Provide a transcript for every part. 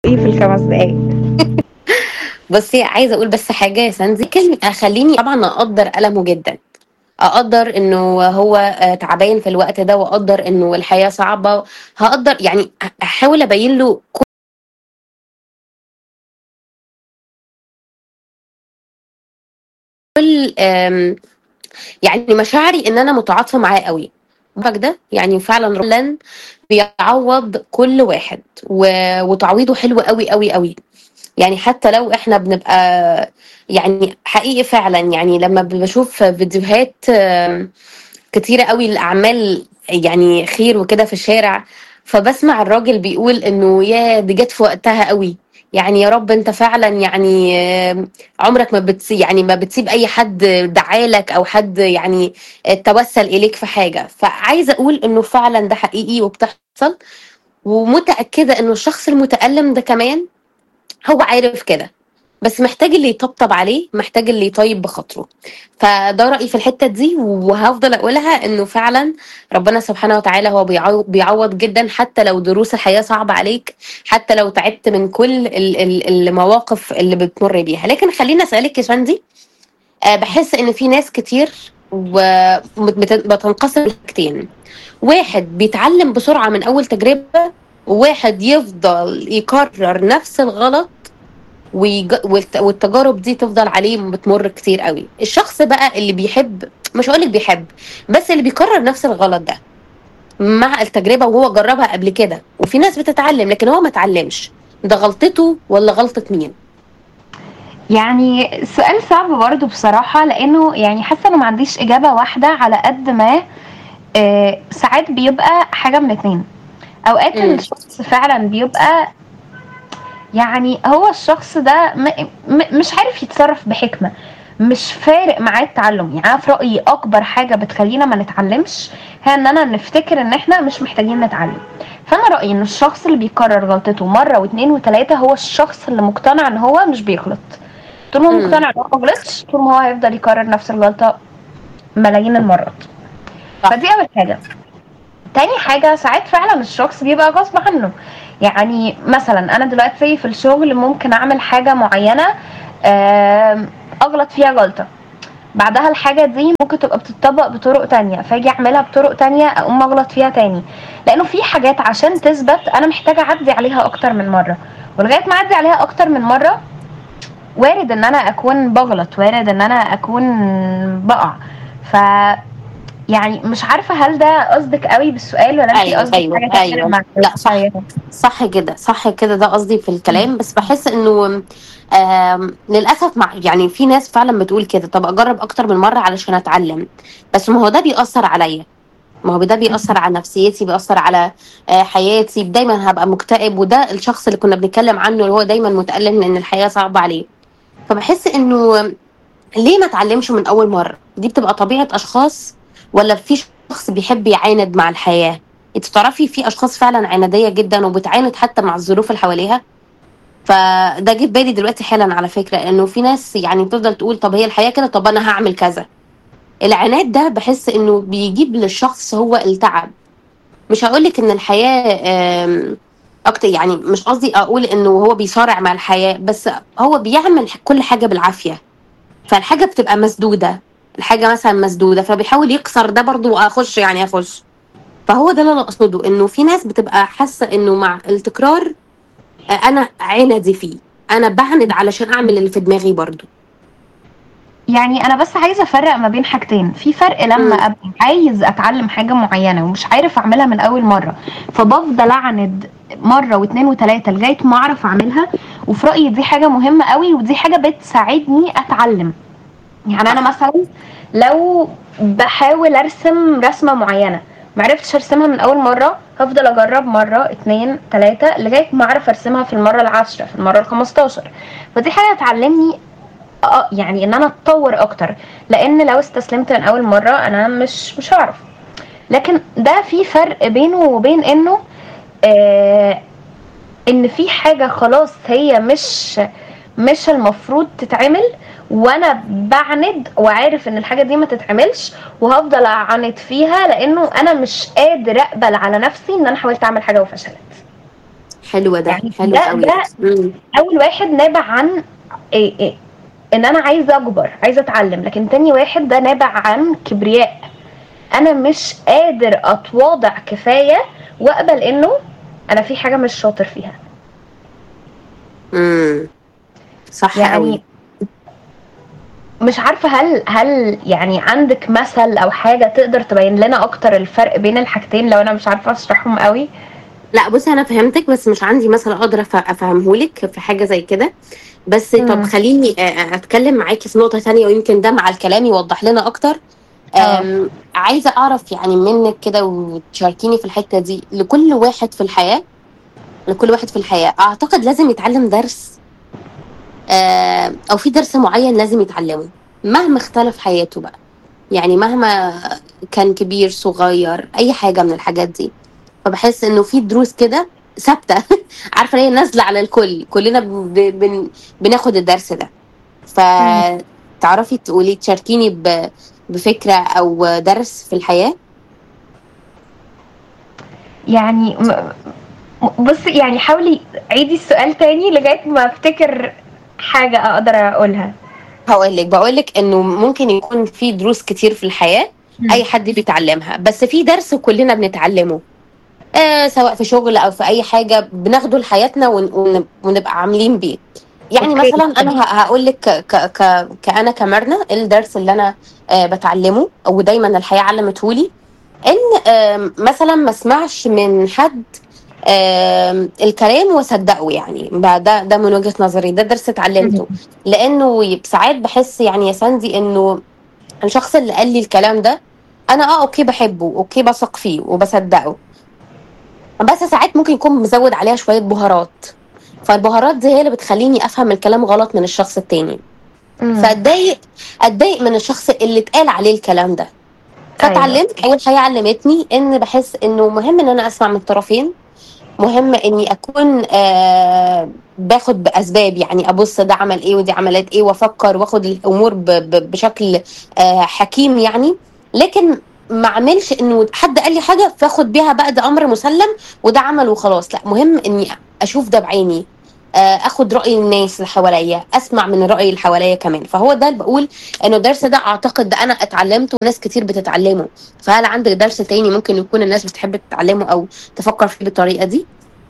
ايه في الخمس دقايق بصي عايزه اقول بس حاجه يا ساندي كلمه خليني طبعا اقدر المه جدا اقدر انه هو آه، تعبان في الوقت ده واقدر انه الحياه صعبه هقدر يعني احاول ابين له كل آم، يعني مشاعري ان انا متعاطفه معاه قوي ربك ده يعني فعلا فعلا بيعوض كل واحد و... وتعويضه حلو قوي قوي قوي يعني حتى لو احنا بنبقى يعني حقيقي فعلا يعني لما بشوف فيديوهات آم، كتيرة قوي الأعمال يعني خير وكده في الشارع فبسمع الراجل بيقول إنه يا دي جت في وقتها قوي يعني يا رب انت فعلا يعني آم، عمرك ما بتسيب يعني ما بتسيب اي حد دعالك او حد يعني توسل اليك في حاجه فعايزه اقول انه فعلا ده حقيقي وبتحصل ومتاكده انه الشخص المتالم ده كمان هو عارف كده بس محتاج اللي يطبطب عليه محتاج اللي يطيب بخاطره فده رأيي في الحتة دي وهفضل أقولها إنه فعلا ربنا سبحانه وتعالى هو بيعو- بيعوض جدا حتى لو دروس الحياة صعبة عليك حتى لو تعبت من كل ال- ال- المواقف اللي بتمر بيها لكن خليني أسألك يا شاندي آه، بحس إن في ناس كتير وبتنقسم لحاجتين واحد بيتعلم بسرعة من أول تجربة وواحد يفضل يكرر نفس الغلط ويج... والت- والتجارب دي تفضل عليه بتمر كتير قوي الشخص بقى اللي بيحب مش هقولك بيحب بس اللي بيكرر نفس الغلط ده مع التجربة وهو جربها قبل كده وفي ناس بتتعلم لكن هو ما اتعلمش ده غلطته ولا غلطة مين يعني السؤال صعب برضو بصراحة لأنه يعني حاسة إنه ما عنديش إجابة واحدة على قد ما آه ساعات بيبقى حاجة من اتنين أوقات مم. الشخص فعلا بيبقى يعني هو الشخص ده م م مش عارف يتصرف بحكمة مش فارق معاه التعلم يعني أنا في رأيي أكبر حاجة بتخلينا ما نتعلمش هي إننا نفتكر إن إحنا مش محتاجين نتعلم فأنا رأيي إن الشخص اللي بيكرر غلطته مرة واتنين وتلاتة هو الشخص اللي مقتنع إن هو مش بيغلط طول ما هو مم. مقتنع إن هو ما غلطش طول ما هو هيفضل يكرر نفس الغلطة ملايين المرات صح. فدي أول حاجة تاني حاجة ساعات فعلا الشخص بيبقى غصب عنه يعني مثلا انا دلوقتي في الشغل ممكن اعمل حاجة معينة آم، اغلط فيها غلطة بعدها الحاجة دي ممكن تبقى بتطبق بطرق تانية فاجي اعملها بطرق تانية اقوم اغلط فيها تاني لانه في حاجات عشان تثبت انا محتاجة اعدي عليها اكتر من مرة ولغاية ما اعدي عليها اكتر من مرة وارد ان انا اكون بغلط وارد ان انا اكون بقع ف يعني مش عارفة هل ده قصدك قوي بالسؤال ولا انت أيوة، قصدك أيوة، حاجة تانية أيوة. مع لا، صح. معينة؟ صح كده صح كده ده قصدي في الكلام بس بحس انه آم، للاسف مع يعني في ناس فعلا بتقول كده طب اجرب اكتر من مره علشان اتعلم بس ما هو ده بيأثر عليا ما هو ده بيأثر على نفسيتي بيأثر على آه، حياتي دايما هبقى مكتئب وده الشخص اللي كنا بنتكلم عنه اللي هو دايما متألم لان الحياه صعبه عليه فبحس انه ليه ما اتعلمش من اول مره دي بتبقى طبيعه اشخاص ولا في شخص بيحب يعاند مع الحياه انت تعرفي في اشخاص فعلا عناديه جدا وبتعاند حتى مع الظروف اللي حواليها فده جه في بالي دلوقتي حالا على فكره انه في ناس يعني تفضل تقول طب هي الحياه كده طب انا هعمل كذا العناد ده بحس انه بيجيب للشخص هو التعب مش هقولك ان الحياه آم، اكتر يعني مش قصدي اقول انه هو بيصارع مع الحياه بس هو بيعمل كل حاجه بالعافيه فالحاجه بتبقى مسدوده الحاجه مثلا مسدوده فبيحاول يكسر ده برضو واخش يعني اخش فهو ده اللي انا اقصده انه في ناس بتبقى حاسه انه مع التكرار آه، انا عندي فيه انا بعند علشان اعمل اللي في دماغي برضو يعني انا بس عايزه افرق ما بين حاجتين في فرق لما مم. ابقى عايز اتعلم حاجه معينه ومش عارف اعملها من اول مره فبفضل اعند مره واثنين وثلاثه لغايه ما اعرف اعملها وفي رايي دي حاجه مهمه قوي ودي حاجه بتساعدني اتعلم يعني انا مثلا لو بحاول ارسم رسمه معينه معرفتش ارسمها من اول مره هفضل اجرب مره اتنين تلاته لغايه ما اعرف ارسمها في المره العاشره في المره الخمستاشر فدي حاجه تعلمني اه يعني ان انا اتطور اكتر لان لو استسلمت من اول مره انا مش مش هعرف لكن ده في فرق بينه وبين انه آه ان في حاجه خلاص هي مش مش المفروض تتعمل وانا بعند وعارف ان الحاجه دي ما تتعملش وهفضل اعاند فيها لانه انا مش قادر اقبل على نفسي ان انا حاولت اعمل حاجه وفشلت حلو ده يعني حلو ده قوي ده مم. اول واحد نابع عن إيه إيه ان انا عايزه اكبر عايزه اتعلم لكن تاني واحد ده نابع عن كبرياء انا مش قادر اتواضع كفايه واقبل انه انا في حاجه مش شاطر فيها مم. صح يعني قوي مش عارفه هل هل يعني عندك مثل او حاجه تقدر تبين لنا اكتر الفرق بين الحاجتين لو انا مش عارفه اشرحهم قوي لا بصي انا فهمتك بس مش عندي مثل اقدر أف- افهمهولك في حاجه زي كده بس مم. طب خليني آه، آه، اتكلم معاكي في نقطه تانية ويمكن ده مع الكلام يوضح لنا اكتر اه. آم، عايزه اعرف يعني منك كده وتشاركيني في الحته دي لكل واحد في الحياه لكل واحد في الحياه اعتقد لازم يتعلم درس آه، او في درس معين لازم يتعلمه مهما اختلف حياته بقى يعني مهما كان كبير صغير اي حاجه من الحاجات دي فبحس انه في دروس كده ثابته عارفه هي نازله على الكل كلنا ب- بن بناخد الدرس ده فتعرفي تقولي تشاركيني ب- بفكره او درس في الحياه يعني م- م- بصي يعني حاولي عيدي السؤال تاني لغايه ما افتكر حاجه اقدر اقولها هقول لك بقول لك انه ممكن يكون في دروس كتير في الحياه اي حد بيتعلمها بس في درس كلنا بنتعلمه آه سواء في شغل او في اي حاجه بناخده لحياتنا ون- ون- ونبقى عاملين بيه يعني أوكي. مثلا انا هقول لك ك ك ك كانا كمرنا الدرس اللي انا آه بتعلمه ودايما الحياه علمته لي ان آم، مثلا ما اسمعش من حد آم، الكلام واصدقه يعني ده ده ده من وجهه نظري ده درس اتعلمته لانه ساعات بحس يعني يا ساندي انه الشخص اللي قال لي الكلام ده انا اه اوكي بحبه اوكي بثق فيه وبصدقه بس ساعات ممكن يكون مزود عليها شويه بهارات فالبهارات دي هي اللي بتخليني افهم الكلام غلط من الشخص التاني مم. فاتضايق اتضايق من الشخص اللي اتقال عليه الكلام ده أيوة. فتعلمت اول حاجه علمتني ان بحس انه مهم ان انا اسمع من الطرفين مهم اني اكون آه باخد باسباب يعني ابص ده عمل ايه ودي عملت ايه وافكر واخد الامور ب ب بشكل آه حكيم يعني لكن ما اعملش انه حد قال لي حاجه فاخد بيها بقى ده امر مسلم وده عمل وخلاص لا مهم اني اشوف ده بعيني آه، اخد راي الناس اللي حواليا اسمع من الراي اللي حواليا كمان فهو ده اللي بقول انه الدرس ده اعتقد ده انا اتعلمته وناس كتير بتتعلمه فهل عندك درس تاني ممكن يكون الناس بتحب تتعلمه او تفكر فيه بالطريقه دي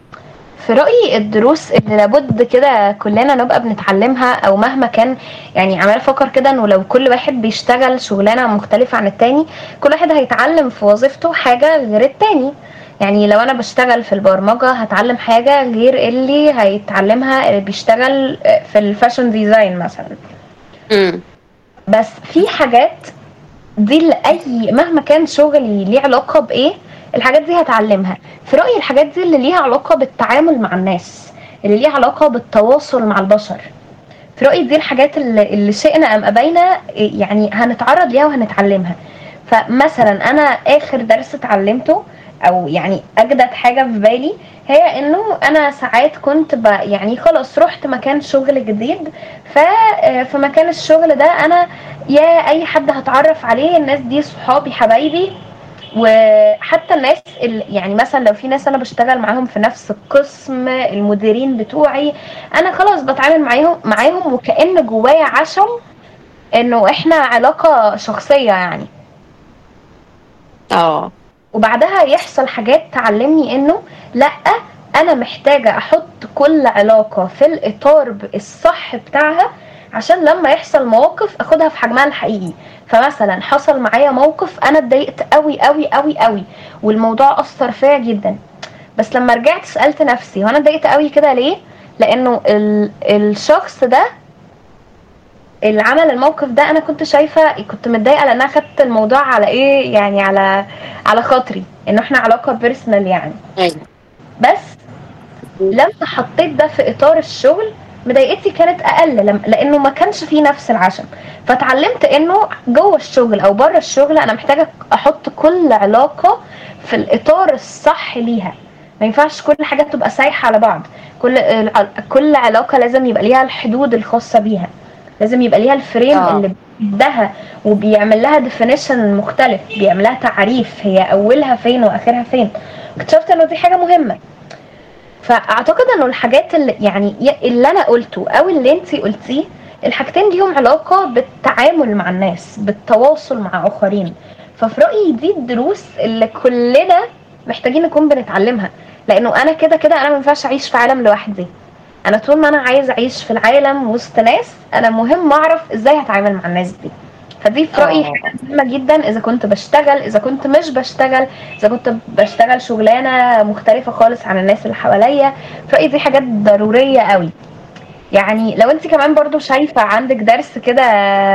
في رأيي الدروس اللي لابد كده كلنا نبقى بنتعلمها او مهما كان يعني عمال افكر كده انه لو كل واحد بيشتغل شغلانه مختلفه عن التاني كل واحد هيتعلم في وظيفته حاجه غير التاني يعني لو انا بشتغل في البرمجه هتعلم حاجه غير اللي هيتعلمها اللي بيشتغل في الفاشن ديزاين مثلا امم بس في حاجات دي اللي اي مهما كان شغلي ليه علاقه بايه الحاجات دي هتعلمها في رايي الحاجات دي اللي ليها علاقه بالتعامل مع الناس اللي ليها علاقه بالتواصل مع البشر في رايي دي الحاجات اللي, اللي شئنا ام ابينا يعني هنتعرض ليها وهنتعلمها فمثلا انا اخر درس اتعلمته او يعني اجدد حاجه في بالي هي انه انا ساعات كنت ب يعني خلاص رحت مكان شغل جديد ففي مكان الشغل ده انا يا اي حد هتعرف عليه الناس دي صحابي حبايبي وحتى الناس اللي يعني مثلا لو في ناس انا بشتغل معاهم في نفس القسم المديرين بتوعي انا خلاص بتعامل معاهم معاهم وكأن جوايا عشم انه احنا علاقة شخصية يعني اه وبعدها يحصل حاجات تعلمني انه لا انا محتاجة احط كل علاقة في الاطار الصح بتاعها عشان لما يحصل مواقف اخدها في حجمها الحقيقي فمثلا حصل معايا موقف انا اتضايقت قوي قوي قوي قوي والموضوع اثر فيا جدا بس لما رجعت سالت نفسي وانا اتضايقت قوي كده ليه لانه ال... الشخص ده اللي عمل الموقف ده انا كنت شايفه كنت متضايقه لان انا خدت الموضوع على ايه يعني على على خاطري انه احنا علاقه بيرسونال يعني ايوه بس لما حطيت ده في اطار الشغل مضايقتي كانت اقل لم... لانه ما كانش فيه نفس العشم فتعلمت انه جوه الشغل او بره الشغل انا محتاجه احط كل علاقه في الاطار الصح ليها ما ينفعش كل حاجه تبقى سايحه على بعض كل كل علاقه لازم يبقى ليها الحدود الخاصه بيها لازم يبقى ليها الفريم آه. اللي بيدها وبيعمل لها ديفينيشن مختلف بيعمل لها تعريف هي اولها فين واخرها فين اكتشفت انه دي حاجه مهمه فاعتقد انه الحاجات اللي يعني ي- اللي انا قلته او اللي انتي قلتيه الحاجتين ليهم علاقة بالتعامل مع الناس بالتواصل مع اخرين ففي رأيي دي الدروس اللي كلنا محتاجين نكون بنتعلمها لانه انا كده كده انا ما ينفعش اعيش في عالم لوحدي انا طول ما انا عايز اعيش في العالم وسط ناس انا مهم اعرف ازاي هتعامل مع الناس دي فدي في رايي آه. حاجه مهمه جدا اذا كنت بشتغل اذا كنت مش بشتغل اذا كنت بشتغل شغلانه مختلفه خالص عن الناس اللي حواليا في رايي دي حاجات ضروريه قوي يعني لو انت كمان برضو شايفه عندك درس كده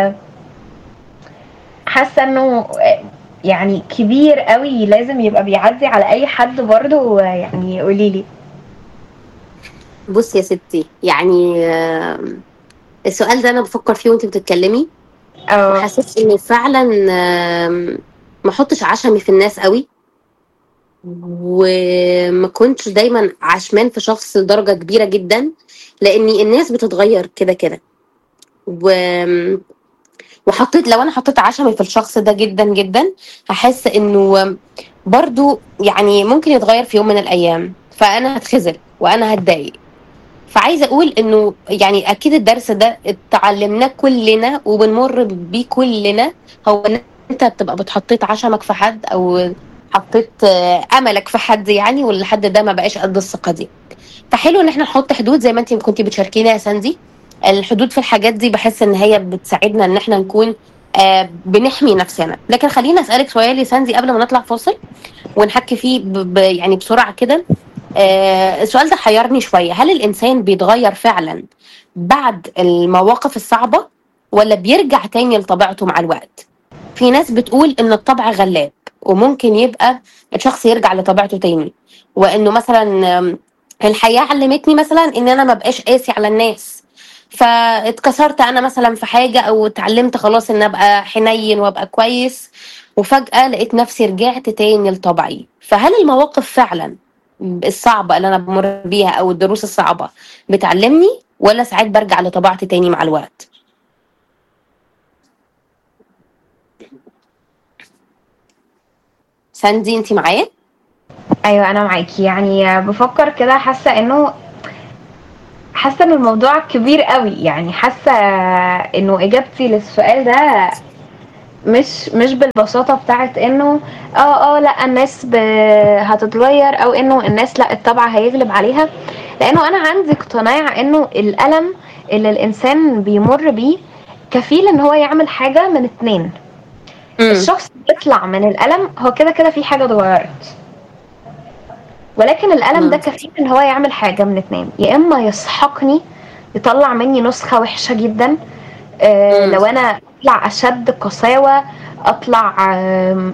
حاسه انه يعني كبير قوي لازم يبقى بيعدي على اي حد برضو يعني قولي لي بص يا ستي يعني آم، السؤال ده انا بفكر فيه وانت بتتكلمي اه وحسيت اني فعلا آم، ما احطش عشمي في الناس قوي وما كنتش دايما عشمان في شخص لدرجة كبيرة جدا لاني الناس بتتغير كده كده و وحطيت لو انا حطيت عشمي في الشخص ده جدا جدا هحس انه برضو يعني ممكن يتغير في يوم من الايام فانا هتخزل وانا هتضايق فعايزه اقول انه يعني اكيد الدرس ده اتعلمناه كلنا وبنمر بيه كلنا هو ان انت بتبقى بتحطيت عشمك في حد او حطيت آه، املك في حد يعني والحد ده ما بقاش قد الثقه دي فحلو ان احنا نحط حدود زي ما انت كنتي بتشاركينا يا ساندي الحدود في الحاجات دي بحس ان هي بتساعدنا ان احنا نكون آه بنحمي نفسنا لكن خليني اسالك سؤال يا ساندي قبل ما نطلع فاصل ونحكي فيه ب ب يعني بسرعه كده آه السؤال ده حيرني شويه هل الانسان بيتغير فعلا بعد المواقف الصعبه ولا بيرجع تاني لطبيعته مع الوقت في ناس بتقول ان الطبع غلاب وممكن يبقى الشخص يرجع لطبيعته تاني وانه مثلا آم، الحياه علمتني مثلا ان انا ما بقاش قاسي على الناس فاتكسرت انا مثلا في حاجه او اتعلمت خلاص ان ابقى حنين وابقى كويس وفجاه لقيت نفسي رجعت تاني لطبعي فهل المواقف فعلا الصعبه اللي انا بمر بيها او الدروس الصعبه بتعلمني ولا ساعات برجع لطبيعتي تاني مع الوقت ساندي انت معايا ايوه انا معاكي يعني بفكر كده حاسه انه حاسه ان الموضوع كبير قوي يعني حاسه انه اجابتي للسؤال ده مش مش بالبساطه بتاعت انه اه اه لا الناس ب... هتتغير او انه الناس لا الطبع هيغلب عليها لانه انا عندي اقتناع انه الالم اللي الانسان بيمر بيه كفيل ان هو يعمل حاجه من اتنين مم. الشخص بيطلع من الالم هو كده كده في حاجه اتغيرت ولكن الالم ده مم. كفيل ان هو يعمل حاجه من اتنين يا اما يسحقني يطلع مني نسخه وحشه جدا آه مم. لو انا اطلع اشد قساوه اطلع آم،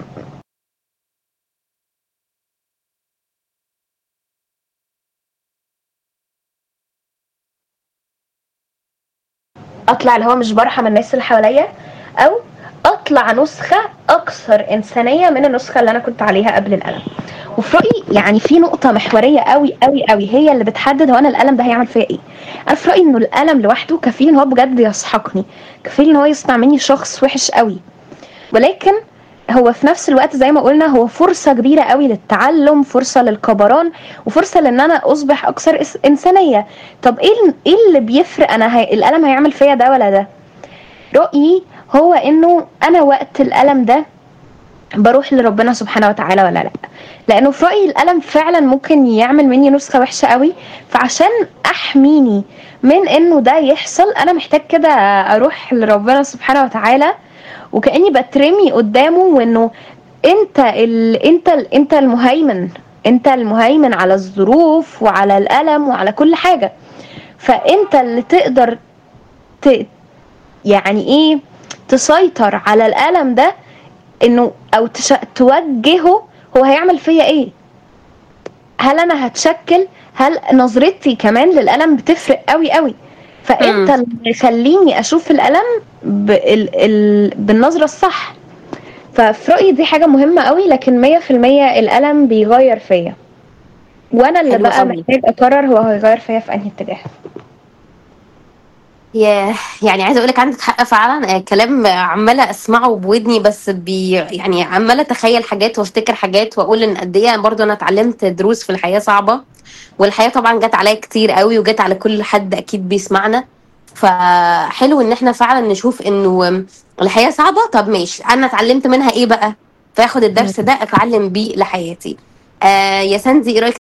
اطلع اللي هو مش برحم الناس اللي حواليا او اطلع نسخه اكثر انسانيه من النسخه اللي انا كنت عليها قبل الالم وفي رايي يعني في نقطه محوريه قوي قوي قوي هي اللي بتحدد هو انا الالم ده هيعمل فيا ايه انا في رايي انه الالم لوحده كفيل ان هو بجد يسحقني كفيل ان هو يصنع مني شخص وحش قوي ولكن هو في نفس الوقت زي ما قلنا هو فرصة كبيرة قوي للتعلم فرصة للكبران وفرصة لان انا اصبح اكثر إس- انسانية طب ايه ال- ايه اللي بيفرق انا هي... الالم هيعمل فيا ده ولا ده رأيي هو انه انا وقت الالم ده بروح لربنا سبحانه وتعالى ولا لا لانه في رايي الالم فعلا ممكن يعمل مني نسخه وحشه قوي فعشان احميني من انه ده يحصل انا محتاج كده اروح لربنا سبحانه وتعالى وكاني بترمي قدامه وانه انت ال... انت ال... انت المهيمن انت المهيمن على الظروف وعلى الالم وعلى كل حاجه فانت اللي تقدر ت... يعني ايه تسيطر على الالم ده انه او تش... توجهه هو هيعمل فيا ايه هل انا هتشكل هل نظرتي كمان للالم بتفرق قوي قوي فانت مم. اللي خليني اشوف الالم بال... ال... بالنظره الصح ففي رايي دي حاجه مهمه قوي لكن 100% الالم بيغير فيا وانا اللي حلو بقى قوي. محتاج اقرر هو هيغير فيا في انهي اتجاه ياه يعني عايزه اقول لك عندك حق فعلا آه، كلام عماله اسمعه بودني بس بي يعني عماله اتخيل حاجات وافتكر حاجات واقول ان قد ايه برضه انا اتعلمت دروس في الحياه صعبه والحياه طبعا جت عليا كتير قوي وجت على كل حد اكيد بيسمعنا فحلو ان احنا فعلا نشوف انه الحياه صعبه طب ماشي انا اتعلمت منها ايه بقى فاخد الدرس ده اتعلم بيه لحياتي آه يا ساندي ايه رايك